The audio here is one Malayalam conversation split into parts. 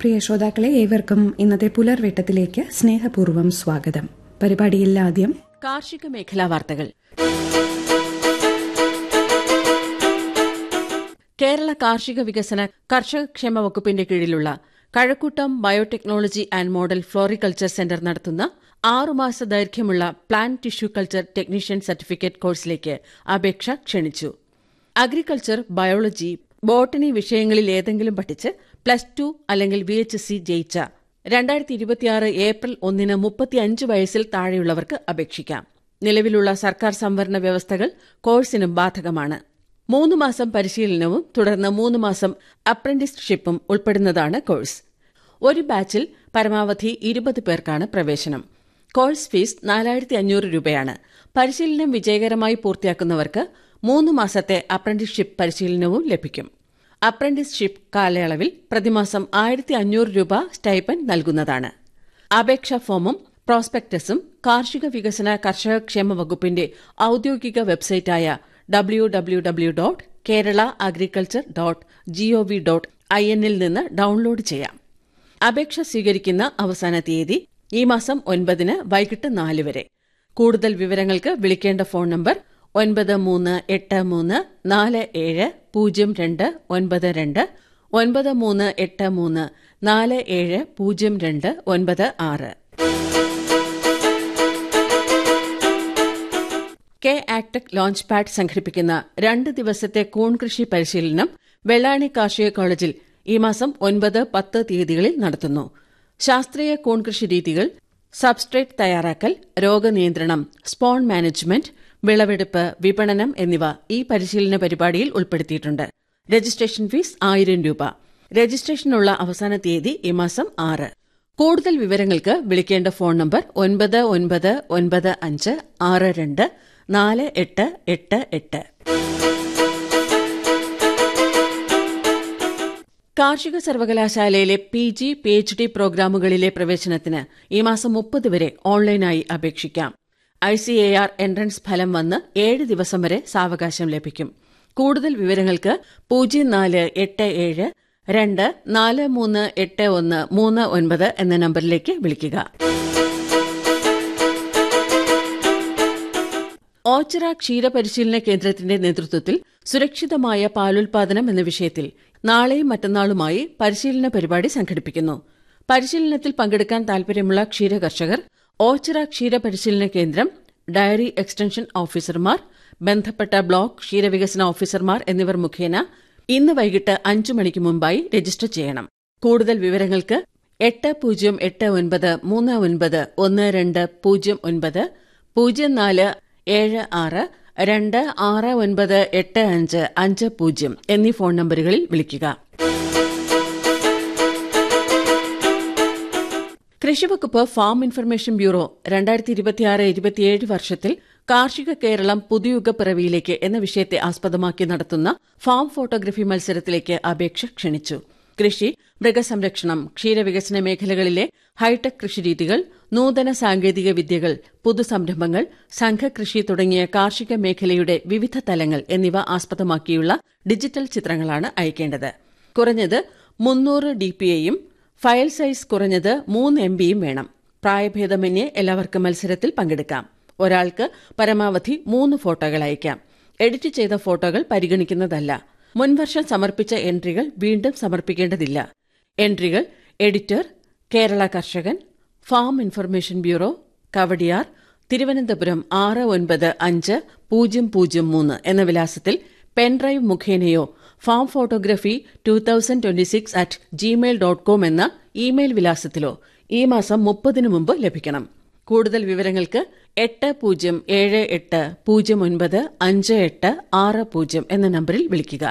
പ്രിയ ശ്രോതാക്കളെ ഏവർക്കും ഇന്നത്തെ പുലർവെട്ടത്തിലേക്ക് സ്നേഹപൂർവ്വം സ്വാഗതം പരിപാടിയിൽ ആദ്യം കാർഷിക മേഖലാ വാർത്തകൾ കേരള കാർഷിക വികസന കർഷകക്ഷേമ വകുപ്പിന്റെ കീഴിലുള്ള Kazhakkoottam biotechnology and model floriculture centre നടത്തുന്ന ആറുമാസ ദൈർഘ്യമുള്ള plant tissue culture technician certificate കോഴ്സിലേക്ക് അപേക്ഷ ക്ഷണിച്ചു അഗ്രികൾച്ചർ ബയോളജി ബോട്ടണി വിഷയങ്ങളിൽ ഏതെങ്കിലും പഠിച്ച് പ്ലസ് ടു അല്ലെങ്കിൽ വി എച്ച് എസ് സി ജയിച്ച രണ്ടായിരത്തി ഇരുപത്തിയാറ് ഏപ്രിൽ ഒന്നിന് മുപ്പത്തിയഞ്ച് വയസ്സിൽ താഴെയുള്ളവർക്ക് അപേക്ഷിക്കാം നിലവിലുള്ള സർക്കാർ സംവരണ വ്യവസ്ഥകൾ കോഴ്സിനും ബാധകമാണ് മൂന്ന് മാസം പരിശീലനവും തുടർന്ന് മൂന്ന് മാസം അപ്രന്റീസ്ഷിപ്പും ഉൾപ്പെടുന്നതാണ് കോഴ്സ് ഒരു ബാച്ചിൽ പരമാവധി ഇരുപത് പേർക്കാണ് പ്രവേശനം കോഴ്സ് ഫീസ് നാലായിരത്തി അഞ്ഞൂറ് രൂപയാണ് പരിശീലനം വിജയകരമായി പൂർത്തിയാക്കുന്നവർക്ക് മൂന്ന് മാസത്തെ അപ്രന്റീസ്ഷിപ്പ് പരിശീലനവും ലഭിക്കും അപ്രന്റീസ്ഷിപ്പ് കാലയളവിൽ പ്രതിമാസം ആയിരത്തി അഞ്ഞൂറ് രൂപ സ്റ്റൈപ്പൻ നൽകുന്നതാണ് അപേക്ഷാ ഫോമും പ്രോസ്പെക്ടസും കാർഷിക വികസന കർഷകക്ഷേമ വകുപ്പിന്റെ ഔദ്യോഗിക വെബ്സൈറ്റായ W W W dot Kerala agriculture dot GOV dot I എന്നിൽ നിന്ന് ഡൌൺലോഡ് ചെയ്യാം അപേക്ഷ സ്വീകരിക്കുന്ന അവസാന തീയതി ഈ മാസം ഒൻപതിന് വൈകിട്ട് നാല് വരെ കൂടുതൽ വിവരങ്ങൾക്ക് വിളിക്കേണ്ട ഫോൺ നമ്പർ ഒൻപത് മൂന്ന് എട്ട് മൂന്ന് നാല് ഏഴ് പൂജ്യം രണ്ട് ഒൻപത് രണ്ട് ഒൻപത് മൂന്ന് എട്ട് മൂന്ന് നാല് ഏഴ് പൂജ്യം രണ്ട് ഒൻപത് ആറ് കെ ആക്ടെക് ലോഞ്ച് പാഡ് സംഘടിപ്പിക്കുന്ന രണ്ട് ദിവസത്തെ കൂൺ കൃഷി പരിശീലനം വെള്ളാണി കാർഷിക കോളേജിൽ ഈ മാസം ഒൻപത് പത്ത് തീയതികളിൽ നടത്തുന്നു ശാസ്ത്രീയ കൂൺ കൃഷി രീതികൾ സബ്സ്ട്രേറ്റ് തയ്യാറാക്കൽ രോഗനിയന്ത്രണം സ്പോൺ മാനേജ്മെന്റ് വിളവെടുപ്പ് വിപണനം എന്നിവ ഈ പരിശീലന പരിപാടിയിൽ ഉൾപ്പെടുത്തിയിട്ടുണ്ട് രജിസ്ട്രേഷൻ ഫീസ് ആയിരം രൂപ രജിസ്ട്രേഷനുള്ള അവസാന തീയതി ഈ മാസം ആറ് കൂടുതൽ വിവരങ്ങൾക്ക് വിളിക്കേണ്ട ഫോൺ നമ്പർ ഒൻപത് ഒൻപത് ഒൻപത് അഞ്ച് ആറ് രണ്ട് നാല് എട്ട് എട്ട് എട്ട് കാർഷിക സർവകലാശാലയിലെ P G P H D പ്രോഗ്രാമുകളിലെ പ്രവേശനത്തിന് ഈ മാസം മുപ്പത് വരെ ഓൺലൈനായി അപേക്ഷിക്കാം I C A R entrance ഫലം വന്ന് ഏഴ് ദിവസം വരെ സാവകാശം ലഭിക്കും കൂടുതൽ വിവരങ്ങൾക്ക് പൂജ്യം നാല് എട്ട് ഏഴ് രണ്ട് നാല് മൂന്ന് എട്ട് ഒന്ന് മൂന്ന് ഒൻപത് എന്ന നമ്പറിലേക്ക് വിളിക്കുക ഓച്ചിറ ക്ഷീരപരിശീലന കേന്ദ്രത്തിന്റെ നേതൃത്വത്തിൽ സുരക്ഷിതമായ പാലുൽപാദനം എന്ന വിഷയത്തിൽ നാളെയും മറ്റന്നാളുമായി പരിശീലന പരിപാടി സംഘടിപ്പിക്കുന്നു പരിശീലനത്തിൽ പങ്കെടുക്കാൻ താൽപര്യമുള്ള ക്ഷീരകർഷകർ ഓച്ചിറ ക്ഷീരപരിശീലന കേന്ദ്രം ഡയറി എക്സ്റ്റൻഷൻ ഓഫീസർമാർ ബന്ധപ്പെട്ട ബ്ലോക്ക് ക്ഷീരവികസന ഓഫീസർമാർ എന്നിവർ മുഖേന ഇന്ന് വൈകിട്ട് അഞ്ചു മണിക്ക് മുമ്പായി രജിസ്റ്റർ ചെയ്യണം കൂടുതൽ വിവരങ്ങൾക്ക് എട്ട് പൂജ്യം എട്ട് ഒൻപത് മൂന്ന് ഒൻപത് ഒന്ന് രണ്ട് പൂജ്യം ഒൻപത് പൂജ്യം നാല് ഏഴ് ആറ് രണ്ട് ആറ് ഒൻപത് എട്ട് അഞ്ച് അഞ്ച് പൂജ്യം എന്നീ ഫോൺ നമ്പറുകളിൽ വിളിക്കുക കൃഷിവകുപ്പ് ഫാം ഇൻഫർമേഷൻ ബ്യൂറോ രണ്ടായിരത്തി ഇരുപത്തിയാറ് ഇരുപത്തിയേഴ് വർഷത്തിൽ കാർഷിക കേരളം പുതുയുഗ പിറവിയിലേക്ക് എന്ന വിഷയത്തെ ആസ്പദമാക്കി നടത്തുന്ന ഫാം ഫോട്ടോഗ്രഫി മത്സരത്തിലേക്ക് അപേക്ഷ ക്ഷണിച്ചു കൃഷി മൃഗസംരക്ഷണം ക്ഷീരവികസന മേഖലകളിലെ ഹൈടെക് കൃഷിരീതികൾ നൂതന സാങ്കേതിക വിദ്യകൾ പുതുസംരംഭങ്ങൾ സംഘകൃഷി തുടങ്ങിയ കാർഷിക മേഖലയുടെ വിവിധ തലങ്ങൾ എന്നിവ ആസ്പദമാക്കിയുള്ള ഡിജിറ്റൽ ചിത്രങ്ങളാണ് അയക്കേണ്ടത് കുറഞ്ഞത് മുന്നൂറ് ഡിപിഐയും ഫയൽ സൈസ് കുറഞ്ഞത് മൂന്ന് എം ബിയും വേണം പ്രായഭേദമന്യേ എല്ലാവർക്കും മത്സരത്തിൽ പങ്കെടുക്കാം ഒരാൾക്ക് പരമാവധി മൂന്ന് ഫോട്ടോകൾ അയക്കാം എഡിറ്റ് ചെയ്ത ഫോട്ടോകൾ പരിഗണിക്കുന്നതല്ല മുൻവർഷം സമർപ്പിച്ച എൻട്രികൾ വീണ്ടും സമർപ്പിക്കേണ്ടതില്ല എൻട്രികൾ editor Kerala Karshakan farm information bureau Kawdiar Thiruvananthapuram ആറ് ഒൻപത് അഞ്ച് പൂജ്യം പൂജ്യം മൂന്ന് എന്ന വിലാസത്തിൽ പെൻഡ്രൈവ് മുഖേനയോ farm photography two thousand twenty six at Gmail dot com എന്ന ഇമെയിൽ വിലാസത്തിലോ ഈ മാസം മുപ്പതിനു മുമ്പ് ലഭിക്കണം കൂടുതൽ വിവരങ്ങൾക്ക് എട്ട് പൂജ്യം ഏഴ് എട്ട് പൂജ്യം ഒൻപത് അഞ്ച് എട്ട് ആറ് പൂജ്യം എന്ന നമ്പറിൽ വിളിക്കുക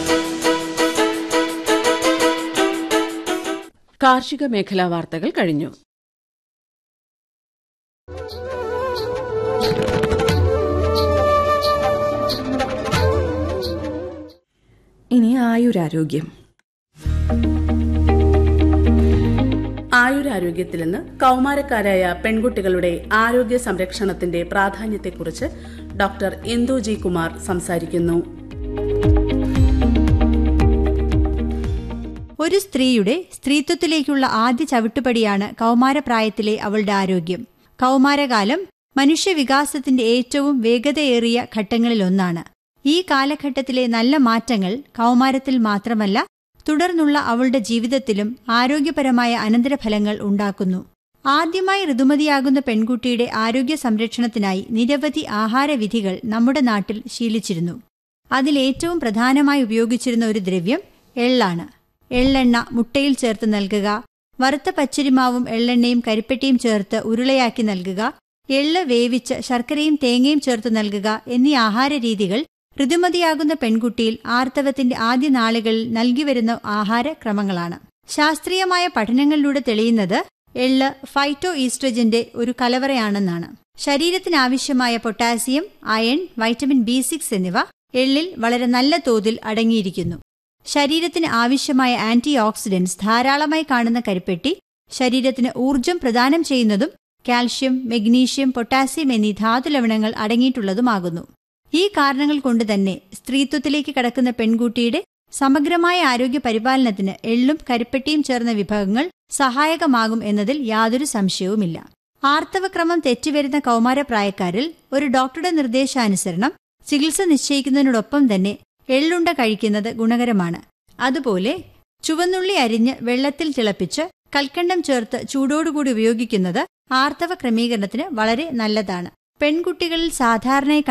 കാർഷിക മേഖലാ വാർത്തകൾ കഴിഞ്ഞു ഇനി ആയുരാരോഗ്യം ആയുരാരോഗ്യത്തിൽ നിന്ന് കൗമാരക്കാരായ പെൺകുട്ടികളുടെ ആരോഗ്യ സംരക്ഷണത്തിന്റെ പ്രാധാന്യത്തെക്കുറിച്ച് ഡോക്ടർ ഇന്ദു ജി കുമാർ സംസാരിക്കുന്നു ഒരു സ്ത്രീയുടെ സ്ത്രീത്വത്തിലേക്കുള്ള ആദ്യ ചവിട്ടുപടിയാണ് കൗമാരപ്രായത്തിലെ അവളുടെ ആരോഗ്യം കൗമാരകാലം മനുഷ്യവികാസത്തിന്റെ ഏറ്റവും വേഗതയേറിയ ഘട്ടങ്ങളിലൊന്നാണ് ഈ കാലഘട്ടത്തിലെ നല്ല മാറ്റങ്ങൾ കൗമാരത്തിൽ മാത്രമല്ല തുടർന്നുള്ള അവളുടെ ജീവിതത്തിലും ആരോഗ്യപരമായ അനന്തരഫലങ്ങൾ ഉണ്ടാക്കുന്നു ആദ്യമായി ഋതുമതിയാകുന്ന പെൺകുട്ടിയുടെ ആരോഗ്യ സംരക്ഷണത്തിനായി നിരവധി ആഹാരവിധികൾ നമ്മുടെ നാട്ടിൽ ശീലിച്ചിരുന്നു അതിലേറ്റവും പ്രധാനമായി ഉപയോഗിച്ചിരുന്ന ഒരു ദ്രവ്യം എള്ളാണ് എള്ളെണ്ണ മുട്ടയിൽ ചേർത്ത് നൽകുക വറുത്ത പച്ചരിമാവും എള്ളെണ്ണയും കരിപ്പെട്ടിയും ചേർത്ത് ഉരുളയാക്കി നൽകുക എള്ള് വേവിച്ച് ശർക്കരയും തേങ്ങയും ചേർത്ത് നൽകുക എന്നീ ആഹാരരീതികൾ ഋതുമതിയാകുന്ന പെൺകുട്ടിയിൽ ആർത്തവത്തിന്റെ ആദ്യ നാളുകളിൽ നൽകിവരുന്ന ആഹാരക്രമങ്ങളാണ് ശാസ്ത്രീയമായ പഠനങ്ങളിലൂടെ തെളിയുന്നത് എള്ള് ഫൈറ്റോ ഈസ്ട്രജന്റെ ഒരു കലവറയാണെന്നാണ് ശരീരത്തിനാവശ്യമായ potassium iron vitamin B six എന്നിവ എള്ളിൽ വളരെ നല്ല തോതിൽ അടങ്ങിയിരിക്കുന്നു ശരീരത്തിന് ആവശ്യമായ ആന്റി ഓക്സിഡന്റ്സ് ധാരാളമായി കാണുന്ന കരിപ്പെട്ടി ശരീരത്തിന് ഊർജം പ്രദാനം ചെയ്യുന്നതും കാൽഷ്യം മെഗ്നീഷ്യം പൊട്ടാസ്യം എന്നീ ധാതുലവണങ്ങൾ അടങ്ങിയിട്ടുള്ളതുമാകുന്നു ഈ കാരണങ്ങൾ കൊണ്ട് തന്നെ സ്ത്രീത്വത്തിലേക്ക് കടക്കുന്ന പെൺകുട്ടിയുടെ സമഗ്രമായ ആരോഗ്യ പരിപാലനത്തിന് എള്ളും കരിപ്പെട്ടിയും ചേർന്ന വിഭവങ്ങൾ സഹായകമാകും എന്നതിൽ യാതൊരു സംശയവുമില്ല ആർത്തവക്രമം തെറ്റുവരുന്ന കൗമാരപ്രായക്കാരിൽ ഒരു ഡോക്ടറുടെ നിർദ്ദേശാനുസരണം ചികിത്സ നിശ്ചയിക്കുന്നതിനോടൊപ്പം തന്നെ എള്ളുണ്ട കഴിക്കുന്നത് ഗുണകരമാണ് അതുപോലെ ചുവന്നുള്ളി അരിഞ്ഞ് വെള്ളത്തിൽ തിളപ്പിച്ച് കൽക്കണ്ടം ചേർത്ത് ചൂടോടുകൂടി ഉപയോഗിക്കുന്നത് ആർത്തവ ക്രമീകരണത്തിന് വളരെ നല്ലതാണ് പെൺകുട്ടികളിൽ സാധാരണയായി